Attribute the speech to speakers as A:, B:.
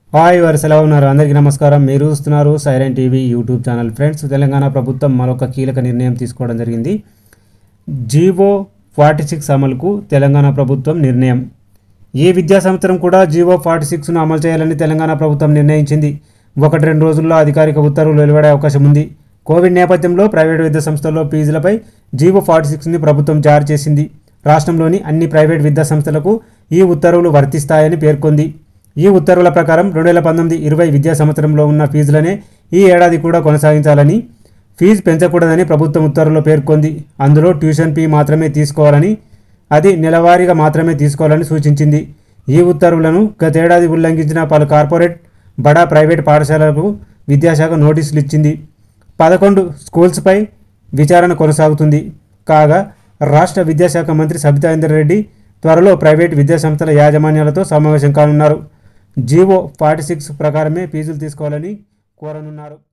A: hi వారు సెలవు ఉన్నారు అందరికీ నమస్కారం మీరు చూస్తున్నారు silent TV YouTube channel friends Telangana ప్రభుత్వం మరొక కీలక నిర్ణయం తీసుకోవడం జరిగింది జీవో ఫార్టీ సిక్స్ అమలుకు తెలంగాణ ప్రభుత్వం నిర్ణయం ఈ విద్యా సంవత్సరం కూడా జీవో ఫార్టీ సిక్స్ను అమలు చేయాలని తెలంగాణ ప్రభుత్వం నిర్ణయించింది ఒకటి రెండు రోజుల్లో అధికారిక ఉత్తర్వులు వెలువడే అవకాశం ఉంది కోవిడ్ నేపథ్యంలో ప్రైవేటు విద్యా సంస్థల్లో ఫీజులపై జీవో ఫార్టీ సిక్స్ని ప్రభుత్వం జారీ చేసింది రాష్ట్రంలోని అన్ని ప్రైవేట్ విద్యా సంస్థలకు ఈ ఉత్తర్వులు వర్తిస్తాయని పేర్కొంది ఈ ఉత్తర్వుల ప్రకారం రెండు వేల పంతొమ్మిది ఇరవై విద్యా సంవత్సరంలో ఉన్న ఫీజులనే ఈ ఏడాది కూడా కొనసాగించాలని ఫీజు పెంచకూడదని ప్రభుత్వం ఉత్తర్వులో పేర్కొంది అందులో ట్యూషన్ ఫీ మాత్రమే తీసుకోవాలని అది నెలవారీగా మాత్రమే తీసుకోవాలని సూచించింది ఈ ఉత్తర్వులను గతేడాది ఉల్లంఘించిన పలు కార్పొరేట్ బడా ప్రైవేట్ పాఠశాలలకు విద్యాశాఖ నోటీసులు ఇచ్చింది పదకొండు స్కూల్స్పై విచారణ కొనసాగుతుంది కాగా రాష్ట్ర విద్యాశాఖ మంత్రి సబితా ఇంద్రారెడ్డి త్వరలో ప్రైవేట్ విద్యాసంస్థల యాజమాన్యాలతో సమావేశం కానున్నారు జీవో ఫార్టీ సిక్స్ ప్రకారమే ఫీజులు తీసుకోవాలని కోరనున్నారు